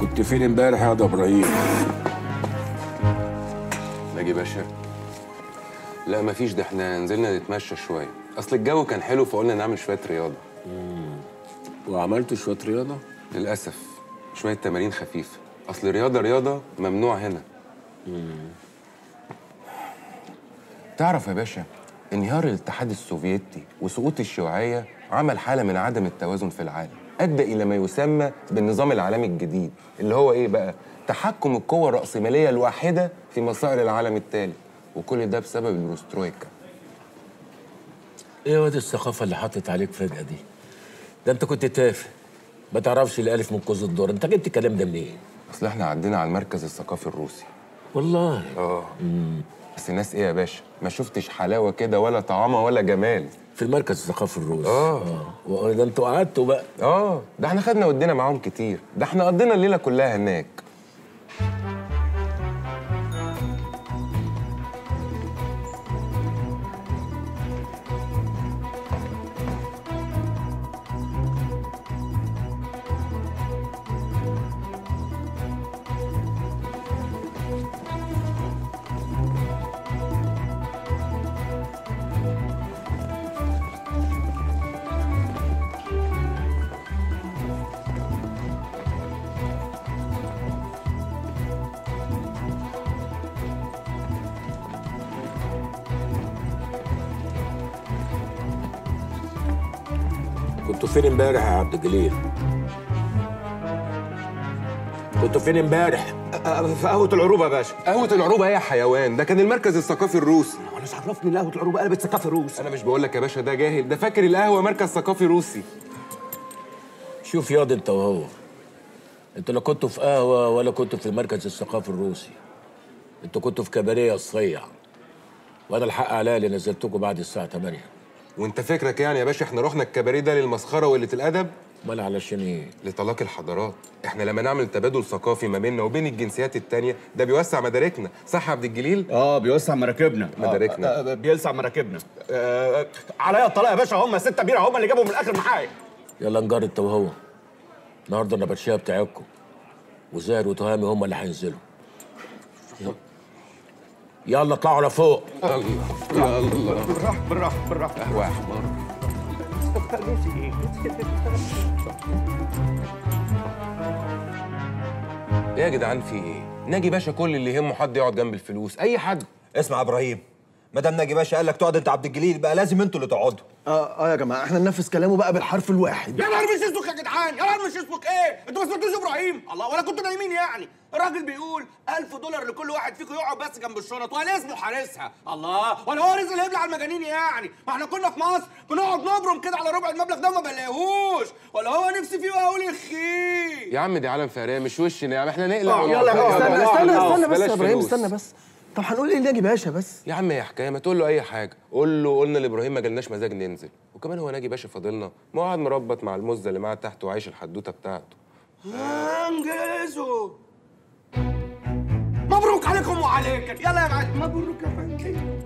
كنت فين امبارح يا ده ابراهيم ناجي باشا لا مفيش ده احنا نزلنا نتمشى شويه اصل الجو كان حلو فقلنا نعمل شويه رياضه وعملت شويه رياضه للاسف شويه تمارين خفيفه اصل الرياضه رياضه ممنوع هنا تعرف يا باشا انهيار الاتحاد السوفيتي وسقوط الشيوعيه عمل حاله من عدم التوازن في العالم ادى الى ما يسمى بالنظام العالمي الجديد اللي هو ايه بقى تحكم القوى الراسماليه الواحده في مصائر العالم الثالث وكل ده بسبب البروسترويكا ايه يا واد الثقافة اللي حطت عليك فجأة دي؟ ده انت كنت تافه ما تعرفش الألف من كوز الدور، انت جبت الكلام ده منين؟ اصل احنا عدينا على المركز الثقافي الروسي والله اه بس الناس ايه يا باشا ما شفتش حلاوه كده ولا طعامه ولا جمال في المركز الثقافي الروسي آه. وده انتوا قعدتوا بقى اه ده احنا خدنا ودينا معاهم كتير ده احنا قضينا الليله كلها هناك كنتوا فين امبارح يا عبد الجليل؟ كنتوا فين امبارح؟ في قهوة العروبة يا باشا قهوه العروبه يا حيوان ده كان المركز الثقافي الروسي وانا عرفني ان قهوة العروبة قلبت ثقافي روس انا مش بقول لك يا باشا ده جاهل ده فاكر القهوه مركز ثقافي روسي شوف ياض انت وهو انتوا لا كنتوا في قهوة ولا كنتوا في المركز الثقافي الروسي انتوا كنتوا في كباريه الصيع وانا الحق عليا اللي نزلتكم بعد الساعة 8 وانت فكرك يعني يا باشا احنا رحنا الكباريه ده للمسخره وقله الادب امال علشان ايه؟ لتلاقي الحضارات احنا لما نعمل تبادل ثقافي ما بيننا وبين الجنسيات التانية ده بيوسع مداركنا صح يا عبد الجليل اه بيوسع مراكبنا مداركنا. آه، آه، بيلسع مراكبنا آه، عليا الطلاق يا باشا هم ستة بيرة هم اللي جابوا من الاخر معايا يلا نجار انت وهو النهارده النبطشيه بتاعتكم وزاهر وتهامي هم اللي هينزلوا يلا. يلا اطلعوا لفوق الله الله بالراحة بالراحة بالراحة قهوه يا حمار ايه يا جدعان في ايه ناجي باشا كل اللي يهمه حد يقعد جنب الفلوس اي حد اسمع يا ابراهيم ما دام ناجي باشا قال لك تقعد انت عبد الجليل بقى لازم انتوا اللي تقعدوا اه اه يا جماعه احنا ننفذ كلامه بقى بالحرف الواحد يا نهار مش اسمك يا جدعان يا نهار مش اسمك ايه انتوا ما سمعتوش ابراهيم الله ولا كنتوا نايمين يعني الراجل بيقول 1000 دولار لكل واحد فيكم يقعد بس جنب الشنط ولا اسمه حارسها الله ولا هو رزق الهبل على المجانين يعني ما احنا كنا في مصر بنقعد نبرم كده على ربع المبلغ ده وما بلاقيهوش ولا هو نفسي فيه واقول يخي يا عم دي عالم فقريه مش وشنا يا عم احنا نقلع آه، ونقعد. يلا يا استنى لا، استنى لا، استنى بس بلاش يا ابراهيم فلوس. استنى بس طب هنقول ايه لناجي باشا بس يا عم يا حكايه ما تقول له اي حاجه قول له قلنا لابراهيم ما جالناش مزاج ننزل وكمان هو ناجي باشا فاضلنا ما هو قاعد مربط مع المزه اللي معاه تحت وعايش الحدوته بتاعته انجزوا مبروك عليكم وعليك يلا يا معلم مبروك يا فندم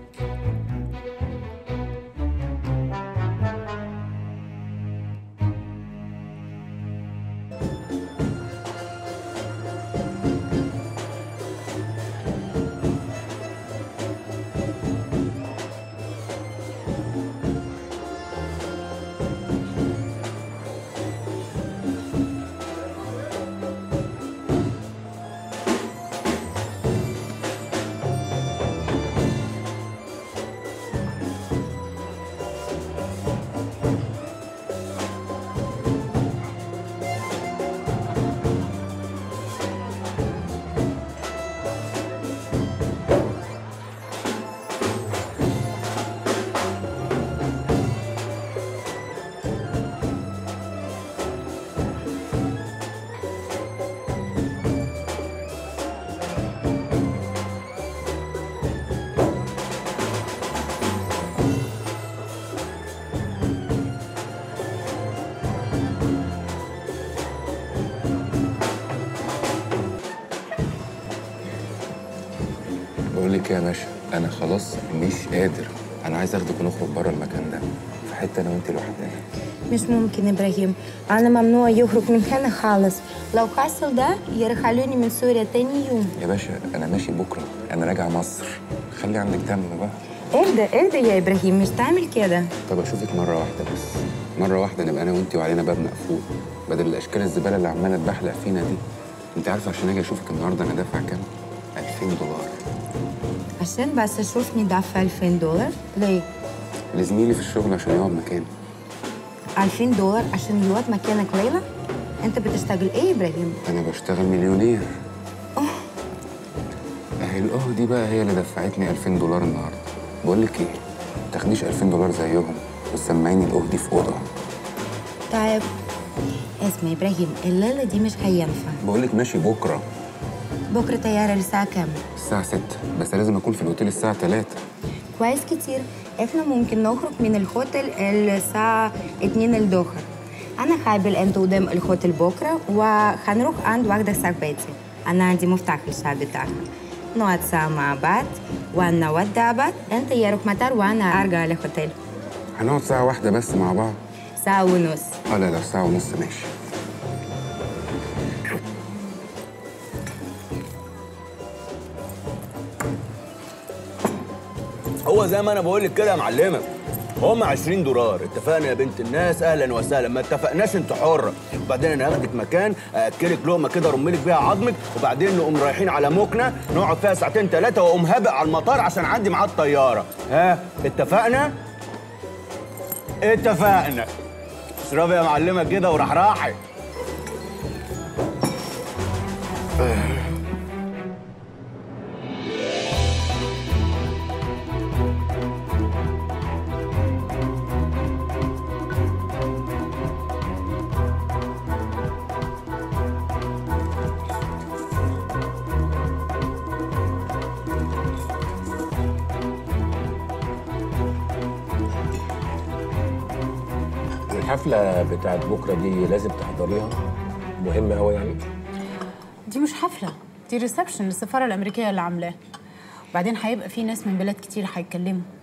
بقول لك إيه يا باشا انا خلاص مش قادر انا عايز اخدك ونخرج بره المكان ده في حته انا وانت لوحدنا مش ممكن إبراهيم أنا ممنوع يخرج من هنا خالص لو حصل ده يرحلوني من سوريا تاني يوم يا باشا انا ماشي بكره انا راجع مصر خلي عندك دم بقى اهدى اهدى يا إبراهيم مش تعمل كده طب اشوفك مره واحده بس مره واحده نبقى انا وانت وعلينا باب مقفول بدل الاشكال الزباله اللي عماله تبحلق فينا دي انت عارف عشان اجي اشوفك النهارده انا دافع كام 2000 دولار عشان بس أشوفني دافع 2000 دولار ليه؟ لزميلي في الشغل عشان يقعد مكاني 2000 دولار عشان يقعد مكانك ليلى؟ أنت بتشتغل إيه يا إبراهيم؟ انا بشتغل مليونير اهي الاه دي بقى هي اللي دفعتني 2000 دولار النهارده بقول لك ايه ما تاخديش 2000 دولار زيهم وتسمعيني الاه دي في اوضه طيب اسمع يا إبراهيم الليلة دي مش هينفع بقول لك ماشي بكره بكرة طيارة الساعة كام؟ الساعه 6 بس لازم اكون في الاوتيل الساعه 3 كويس كتير احنا ممكن نخرج من الهوتيل الساعة 2 الظهر أنا هقابل أنت قدام الهوتيل بكرة وهنروح عند واحدة صاحبتي أنا عندي مفتاح الشقة بتاعها نقعد ساعة مع بعض ونودع بعض أنت يروح مطار وأنا أرجع الهوتيل هنقعد ساعه واحده بس مع بعض ساعة ونص اه لا لا ساعه ونص ماشي هو زي ما انا بقول لك كده يا معلمه هم 20 دولار اتفقنا يا بنت الناس اهلا وسهلا ما اتفقناش انت حره وبعدين انا هاخدك مكان ااكلك لقمه كده ارملك بيها عظمك وبعدين نقوم رايحين على موكنا نقعد فيها ساعتين ثلاثه واقوم هابق على المطار عشان اعدي معاه الطياره ها اتفقنا اتفقنا اشربي يا معلمه كده وراح راحي الحفلة بتاعت بكرة دي لازم تحضريها مهمة أوي يعني دي مش حفلة دي ريسبشن السفارة الأمريكية اللي عاملاه وبعدين هيبقى في ناس من بلاد كتير هيتكلموا